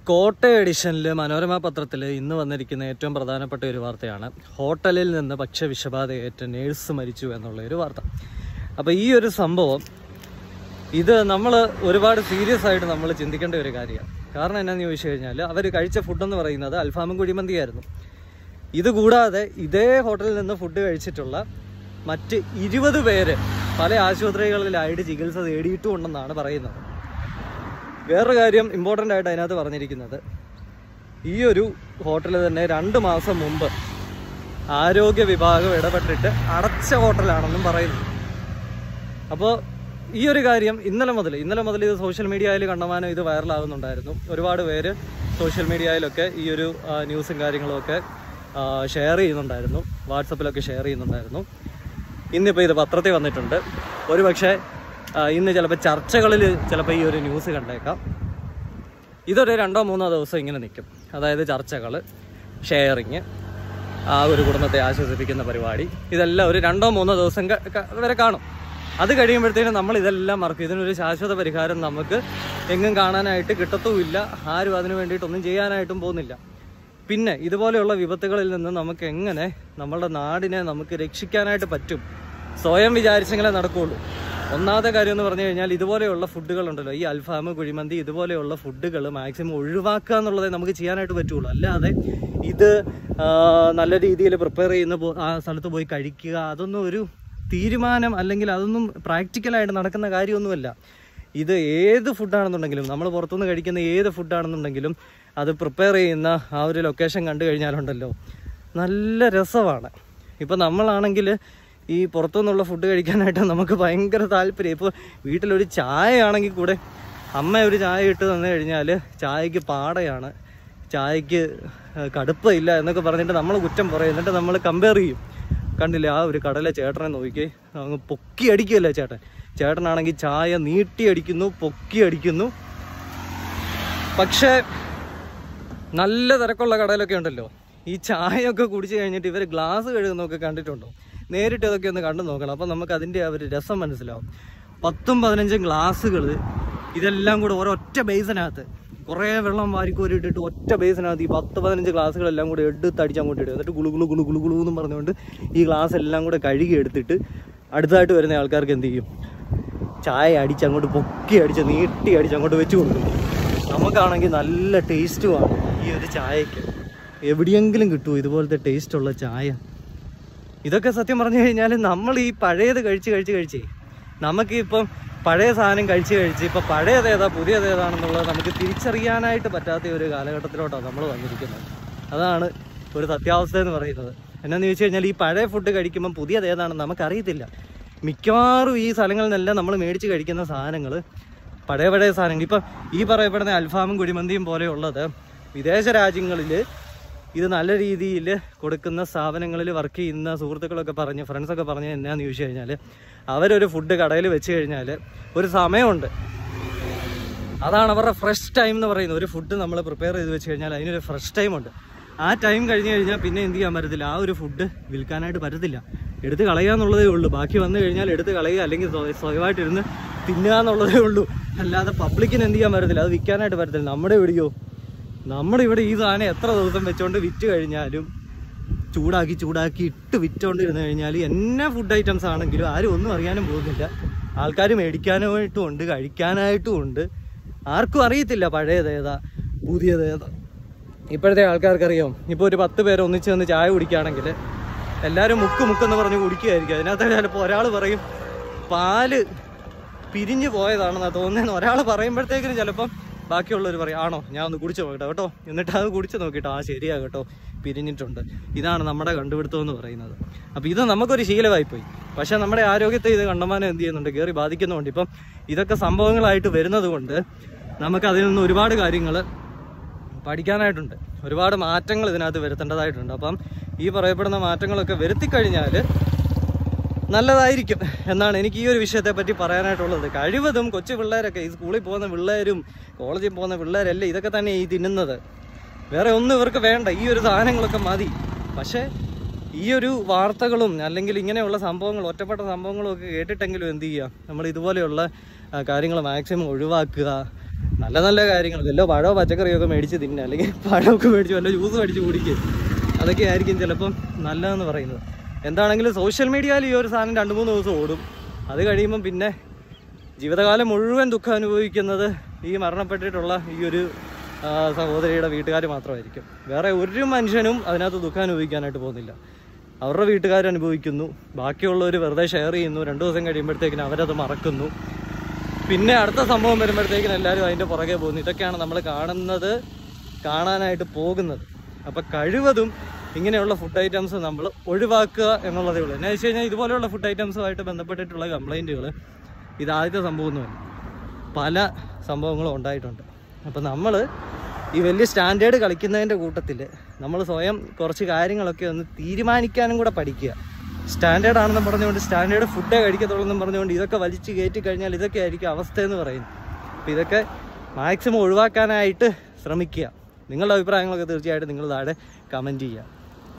കോട്ടയം എഡിഷനിൽ മനോരമ പത്രത്തിൽ ഇന്ന് വന്നിരിക്കുന്ന ഏറ്റവും പ്രധാനപ്പെട്ട ഒരു വാർത്തയാണ് ഹോട്ടലിൽ നിന്ന് ഭക്ഷ്യവിഷബാധയേറ്റ നേഴ്സ് മരിച്ചു എന്നുള്ള ഒരു വാർത്ത അപ്പോൾ ഈ ഒരു സംഭവം ഇത് നമ്മൾ ഒരുപാട് സീരിയസ് ആയിട്ട് നമ്മൾ ചിന്തിക്കേണ്ട ഒരു കാര്യമാണ് കാരണം എന്നാന്ന് ചോദിച്ചു കഴിഞ്ഞാൽ അവർ കഴിച്ച ഫുഡെന്ന് പറയുന്നത് അൽഫാമും കുഴിമന്തിയായിരുന്നു ഇത് കൂടാതെ ഇതേ ഹോട്ടലിൽ നിന്ന് ഫുഡ് കഴിച്ചിട്ടുള്ള മറ്റ് ഇരുപത് പേര് പല ആശുപത്രികളിലായിട്ട് ചികിത്സ തേടിയിട്ടുണ്ടെന്നാണ് പറയുന്നത് വേറൊരു കാര്യം ഇമ്പോർട്ടൻ്റ് ആയിട്ട് അതിനകത്ത് പറഞ്ഞിരിക്കുന്നത് ഈ ഒരു ഹോട്ടൽ തന്നെ രണ്ട് മാസം മുമ്പ് ആരോഗ്യ വിഭാഗം ഇടപെട്ടിട്ട് അടച്ച ഹോട്ടലാണെന്നും പറയുന്നു അപ്പോൾ ഈ ഒരു കാര്യം ഇന്നലെ മുതൽ ഇന്നലെ മുതൽ ഇത് സോഷ്യൽ മീഡിയയിൽ കണ്ടമാനം ഇത് വൈറലാകുന്നുണ്ടായിരുന്നു ഒരുപാട് പേര് സോഷ്യൽ മീഡിയയിലൊക്കെ ഈ ഒരു ആ, ന്യൂസും കാര്യങ്ങളുമൊക്കെ ഷെയർ ചെയ്യുന്നുണ്ടായിരുന്നു വാട്സപ്പിലൊക്കെ ഷെയർ ചെയ്യുന്നുണ്ടായിരുന്നു ഇന്നിപ്പോൾ ഇത് പത്രത്തിൽ വന്നിട്ടുണ്ട് ഒരു പക്ഷേ ഇന്ന് ചിലപ്പോൾ ചർച്ചകളിൽ ചിലപ്പോൾ ഈ ഒരു ന്യൂസ് കണ്ടേക്കാം ഇതൊരു രണ്ടോ മൂന്നോ ദിവസം ഇങ്ങനെ നിൽക്കും അതായത് ചർച്ചകൾ ഷെയറിങ് ആ ഒരു കുടുംബത്തെ ആശ്വസിപ്പിക്കുന്ന പരിപാടി ഇതെല്ലാം ഒരു രണ്ടോ മൂന്നോ ദിവസം ക- ക- വരെ കാണും അത് കഴിയുമ്പോഴത്തേനും നമ്മൾ ഇതെല്ലാം മറക്കും ഇതിനൊരു ശാശ്വത പരിഹാരം നമുക്ക് എങ്ങും കാണാനായിട്ട് കിട്ടത്തുമില്ല ആരും അതിനു വേണ്ടിയിട്ടൊന്നും ചെയ്യാനായിട്ടും പോകുന്നില്ല പിന്നെ ഇതുപോലെയുള്ള വിപത്തുകളിൽ നിന്ന് നമുക്ക് എങ്ങനെ നമ്മളുടെ നാടിനെ നമുക്ക് രക്ഷിക്കാനായിട്ട് പറ്റും സ്വയം വിചാരിച്ചെങ്കിലേ നടക്കുകയുള്ളൂ ഒന്നാമത്തെ കാര്യം എന്ന് പറഞ്ഞു കഴിഞ്ഞാൽ ഇതുപോലെയുള്ള ഫുഡുകളുണ്ടല്ലോ ഈ അൽഫാം കുഴിമന്തി ഇതുപോലെയുള്ള ഫുഡുകൾ മാക്സിമം ഒഴിവാക്കുക എന്നുള്ളതേ നമുക്ക് ചെയ്യാനായിട്ട് പറ്റുള്ളൂ അല്ലാതെ ഇത് ആ, നല്ല രീതിയിൽ പ്രിപ്പയർ ചെയ്യുന്ന പോ- ആ സ്ഥലത്ത് പോയി കഴിക്കുക അതൊന്നും ഒരു തീരുമാനം അല്ലെങ്കിൽ അതൊന്നും പ്രാക്ടിക്കലായിട്ട് നടക്കുന്ന കാര്യമൊന്നുമല്ല ഇത് ഏത് ഫുഡാണെന്നുണ്ടെങ്കിലും നമ്മൾ പുറത്തുനിന്ന് കഴിക്കുന്ന ഏത് ഫുഡാണെന്നുണ്ടെങ്കിലും അത് പ്രിപ്പയർ ചെയ്യുന്ന ആ ഒരു ലൊക്കേഷൻ കണ്ടു കഴിഞ്ഞാലുണ്ടല്ലോ നല്ല രസമാണ് ഇപ്പം നമ്മളാണെങ്കിൽ ഈ പുറത്തുനിന്നുള്ള ഫുഡ് കഴിക്കാനായിട്ട് നമുക്ക് ഭയങ്കര താല്പര്യം ഇപ്പോൾ വീട്ടിലൊരു ചായ ആണെങ്കിൽ കൂടെ അമ്മ ഒരു ചായ ഇട്ട് തന്നു കഴിഞ്ഞാൽ ചായക്ക് പാടയാണ് ചായക്ക് ഏഹ്, കടുപ്പമില്ല എന്നൊക്കെ പറഞ്ഞിട്ട് നമ്മൾ കുറ്റം പറയും എന്നിട്ട് നമ്മൾ കമ്പയർ ചെയ്യും കണ്ടില്ലേ ആ ഒരു കടലെ ചേട്ടനെ നോക്കിക്കേ അങ്ങ് പൊക്കി അടിക്കുമല്ലേ ചേട്ടൻ ചേട്ടനാണെങ്കിൽ ചായ നീട്ടി അടിക്കുന്നു പൊക്കി അടിക്കുന്നു പക്ഷേ നല്ല തിരക്കുള്ള കടയിലൊക്കെ ഉണ്ടല്ലോ ഈ ചായയൊക്കെ കുടിച്ചു കഴിഞ്ഞിട്ട് ഇവർ ഗ്ലാസ് കഴുകുന്നൊക്കെ കണ്ടിട്ടുണ്ടോ നേരിട്ട് അതൊക്കെ ഒന്ന് കണ്ടു നോക്കണം അപ്പം നമുക്ക് അതിൻ്റെ ആ ഒരു രസം മനസ്സിലാവും പത്തും പതിനഞ്ചും ഗ്ലാസ്സുകൾ ഇതെല്ലാം കൂടെ ഒരൊറ്റ ബേസിനകത്ത് കുറേ വെള്ളം വാരിക്കോരി ഇട്ടിട്ട് ഒറ്റ ബേസിനകത്ത് ഈ പത്ത് പതിനഞ്ച് ഗ്ലാസ്സുകളെല്ലാം കൂടെ എടുത്ത് അടിച്ച് അങ്ങോട്ട് ഇടും എന്നിട്ട് ഗുളു ഗുളു ഗുളു ഗുളു ഗുളു എന്നും പറഞ്ഞുകൊണ്ട് ഈ ഗ്ലാസ് എല്ലാം കൂടെ കഴുകി എടുത്തിട്ട് അടുത്തതായിട്ട് വരുന്ന ആൾക്കാർക്ക് എന്ത് ചെയ്യും ചായ അടിച്ച് അങ്ങോട്ട് പൊക്കി അടിച്ച് നീട്ടി അടിച്ച് അങ്ങോട്ട് വെച്ച് കൊടുക്കും നമുക്കാണെങ്കിൽ നല്ല ടേസ്റ്റുമാണ് ഈ ഒരു ചായക്ക് എവിടെയെങ്കിലും കിട്ടുമോ ഇതുപോലത്തെ ടേസ്റ്റുള്ള ചായ ഇതൊക്കെ സത്യം പറഞ്ഞു കഴിഞ്ഞാൽ നമ്മൾ ഈ പഴയത് കഴിച്ച് കഴിച്ച് കഴിച്ചേ നമുക്കിപ്പം പഴയ സാധനം കഴിച്ച് കഴിച്ച് ഇപ്പം പഴയത് ഏതാ പുതിയത് ഏതാണെന്നുള്ളത് നമുക്ക് തിരിച്ചറിയാനായിട്ട് പറ്റാത്ത ഒരു കാലഘട്ടത്തിലോട്ടാണ് നമ്മൾ വന്നിരിക്കുന്നത് അതാണ് ഒരു സത്യാവസ്ഥ എന്ന് പറയുന്നത് എന്നാന്ന് ചോദിച്ചു കഴിഞ്ഞാൽ ഈ പഴയ ഫുഡ് കഴിക്കുമ്പം പുതിയത് ഏതാണെന്ന് നമുക്കറിയത്തില്ല മിക്കവാറും ഈ സ്ഥലങ്ങളിൽ നിന്നെല്ലാം നമ്മൾ മേടിച്ച് കഴിക്കുന്ന സാധനങ്ങൾ പഴയ പഴയ സാധനങ്ങൾ ഇപ്പം ഈ പറയപ്പെടുന്ന അൽഫാമും കുഴിമന്തിയും പോലെയുള്ളത് വിദേശ രാജ്യങ്ങളിൽ ഇത് നല്ല രീതിയിൽ കൊടുക്കുന്ന സ്ഥാപനങ്ങളിൽ വർക്ക് ചെയ്യുന്ന സുഹൃത്തുക്കളൊക്കെ പറഞ്ഞ് ഫ്രണ്ട്സൊക്കെ പറഞ്ഞ് എന്നാന്ന് ചോദിച്ചു കഴിഞ്ഞാൽ അവരൊരു ഫുഡ് കടയിൽ വെച്ച് കഴിഞ്ഞാൽ ഒരു സമയമുണ്ട് അതാണ് അവരുടെ ഫ്രഷ് ടൈം എന്ന് പറയുന്നത് ഒരു ഫുഡ് നമ്മൾ പ്രിപ്പയർ ചെയ്ത് വെച്ച് കഴിഞ്ഞാൽ അതിനൊരു ഫ്രഷ് ടൈം ഉണ്ട് ആ ടൈം കഴിഞ്ഞ് കഴിഞ്ഞാൽ പിന്നെ എന്ത് ചെയ്യാൻ പറ്റത്തില്ല ആ ഒരു ഫുഡ് വിൽക്കാനായിട്ട് പറ്റത്തില്ല എടുത്ത് കളയുക എന്നുള്ളതേ ഉള്ളൂ ബാക്കി വന്നു കഴിഞ്ഞാൽ എടുത്ത് കളയുക അല്ലെങ്കിൽ സ്വ- സ്വയമായിട്ടിരുന്ന് തിന്നുക എന്നുള്ളതേ ഉള്ളൂ അല്ലാതെ പബ്ലിക്കിന് എന്ത് ചെയ്യാൻ പറ്റത്തില്ല അത് വിൽക്കാനായിട്ട് പറ്റത്തില്ല നമ്മുടെ എവിടെയോ നമ്മുടെ ഇവിടെ ഈ സാധനം എത്ര ദിവസം വെച്ചോണ്ട് വിറ്റ് കഴിഞ്ഞാലും ചൂടാക്കി ചൂടാക്കി ഇട്ട് വിറ്റോണ്ടിരുന്ന് കഴിഞ്ഞാൽ എന്നാ ഫുഡ് ഐറ്റംസ് ആണെങ്കിലും ആരും ഒന്നും അറിയാനും പോകുന്നില്ല ആൾക്കാർ മേടിക്കാനായിട്ടും ഉണ്ട് കഴിക്കാനായിട്ടും ഉണ്ട് ആർക്കും അറിയത്തില്ല പഴയതേതാ പുതിയതേതാ ഇപ്പോഴത്തെ ആൾക്കാർക്കറിയാം ഇപ്പോൾ ഒരു പത്ത് പേര് ഒന്നിച്ച് നിന്ന് ചായ കുടിക്കുകയാണെങ്കിൽ എല്ലാവരും മുക്ക് മുക്കെന്ന് പറഞ്ഞ് കുടിക്കുകയായിരിക്കും അതിനകത്ത് ചിലപ്പോൾ ഒരാൾ പറയും പാല് പിരിഞ്ഞു പോയതാണെന്നാണ് തോന്നുന്നതെന്ന് ഒരാൾ പറയുമ്പോഴത്തേക്കിനും ചിലപ്പം ബാക്കിയുള്ളവർ പറയും ആണോ ഞാൻ ഒന്ന് കുടിച്ചു നോക്കട്ടെ കേട്ടോ എന്നിട്ട് അത് കുടിച്ചു നോക്കിട്ടോ ആ ശരിയാ കേട്ടോ പിരിഞ്ഞിട്ടുണ്ട് ഇതാണ് നമ്മുടെ കണ്ടുപിടുത്തം എന്ന് പറയുന്നത് അപ്പോൾ ഇത് നമുക്കൊരു ശീലമായിപ്പോയി പക്ഷേ നമ്മുടെ ആരോഗ്യത്തെ ഇത് കണ്ടമാനം എന്ത് ചെയ്യുന്നുണ്ട് കയറി ബാധിക്കുന്നുണ്ട് ഇപ്പം ഇതൊക്കെ സംഭവങ്ങളായിട്ട് വരുന്നത് കൊണ്ട് നമുക്ക് അതിൽ നിന്ന് ഒരുപാട് കാര്യങ്ങൾ പഠിക്കാനായിട്ടുണ്ട് ഒരുപാട് മാറ്റങ്ങൾ ഇതിനകത്ത് വരുത്തേണ്ടതായിട്ടുണ്ട് അപ്പം ഈ പറയപ്പെടുന്ന മാറ്റങ്ങളൊക്കെ വരുത്തിക്കഴിഞ്ഞാൽ നല്ലതായിരിക്കും എന്നാണ് എനിക്ക് ഈ ഒരു വിഷയത്തെ പറ്റി പറയാനായിട്ടുള്ളത് കഴിവതും കൊച്ചു പിള്ളേരൊക്കെ ഈ സ്കൂളിൽ പോകുന്ന പിള്ളേരും കോളേജിൽ പോകുന്ന പിള്ളേരല്ലേ ഇതൊക്കെ തന്നെ ഈ തിന്നുന്നത് വേറെ ഒന്നും ഇവർക്ക് വേണ്ട ഈ ഒരു സാധനങ്ങളൊക്കെ മതി പക്ഷേ ഈ ഒരു വാർത്തകളും അല്ലെങ്കിൽ ഇങ്ങനെയുള്ള സംഭവങ്ങൾ ഒറ്റപ്പെട്ട സംഭവങ്ങളും ഒക്കെ കേട്ടിട്ടെങ്കിലും എന്ത് ചെയ്യുക നമ്മൾ ഇതുപോലെയുള്ള കാര്യങ്ങൾ മാക്സിമം ഒഴിവാക്കുക നല്ല നല്ല കാര്യങ്ങൾ വല്ലോ പഴമോ പച്ചക്കറിയോ ഒക്കെ മേടിച്ച് തിന്നുക അല്ലെങ്കിൽ പഴമൊക്കെ മേടിച്ച് വല്ല ജ്യൂസ് മേടിച്ച് കുടിക്കുക അതൊക്കെ ആയിരിക്കും ചിലപ്പം നല്ലതെന്ന് പറയുന്നത് എന്താണെങ്കിലും സോഷ്യൽ മീഡിയയിൽ ഈ ഒരു സാധനം രണ്ട് മൂന്ന് ദിവസം ഓടും അത് കഴിയുമ്പം പിന്നെ ജീവിതകാലം മുഴുവൻ ദുഃഖം അനുഭവിക്കുന്നത് ഈ മരണപ്പെട്ടിട്ടുള്ള ഈ ഒരു ആ, സഹോദരിയുടെ വീട്ടുകാർ മാത്രമായിരിക്കും വേറെ ഒരു മനുഷ്യനും അതിനകത്ത് ദുഃഖം അനുഭവിക്കാനായിട്ട് പോകുന്നില്ല അവരുടെ വീട്ടുകാർ അനുഭവിക്കുന്നു ബാക്കിയുള്ളവർ വെറുതെ ഷെയർ ചെയ്യുന്നു രണ്ട് ദിവസം കഴിയുമ്പോഴത്തേക്കിനും അവരത് മറക്കുന്നു പിന്നെ അടുത്ത സംഭവം വരുമ്പോഴത്തേക്കിനും എല്ലാവരും അതിൻ്റെ പുറകെ പോകുന്നു ഇതൊക്കെയാണ് നമ്മൾ കാണുന്നത് കാണാനായിട്ട് പോകുന്നത് അപ്പം കഴിവതും ഇങ്ങനെയുള്ള ഫുഡ് ഐറ്റംസ് നമ്മൾ ഒഴിവാക്കുക എന്നുള്ളതേ ഉള്ളൂ എന്നാ വെച്ച് കഴിഞ്ഞാൽ ഇതുപോലെയുള്ള ഫുഡ് ഐറ്റംസുമായിട്ട് ബന്ധപ്പെട്ടിട്ടുള്ള കംപ്ലൈൻറ്റുകൾ ഇത് ആദ്യത്തെ സംഭവമൊന്നുമല്ല പല സംഭവങ്ങളും ഉണ്ടായിട്ടുണ്ട് അപ്പം നമ്മൾ ഈ വലിയ സ്റ്റാൻഡേർഡ് കളിക്കുന്നതിൻ്റെ കൂട്ടത്തിൽ നമ്മൾ സ്വയം കുറച്ച് കാര്യങ്ങളൊക്കെ ഒന്ന് തീരുമാനിക്കാനും കൂടെ പഠിക്കുക സ്റ്റാൻഡേർഡ് ആണെന്ന് പറഞ്ഞുകൊണ്ട് സ്റ്റാൻഡേർഡ് ഫുഡേ കഴിക്കത്തുള്ളൂ എന്നും പറഞ്ഞുകൊണ്ട് ഇതൊക്കെ വലിച്ച് കയറ്റി കഴിഞ്ഞാൽ ഇതൊക്കെ ആയിരിക്കും അവസ്ഥ എന്ന് പറയുന്നത് അപ്പോൾ ഇതൊക്കെ മാക്സിമം ഒഴിവാക്കാനായിട്ട് ശ്രമിക്കുക നിങ്ങളുടെ അഭിപ്രായങ്ങളൊക്കെ തീർച്ചയായിട്ടും നിങ്ങൾ താഴെ കമൻറ്റ് ചെയ്യുക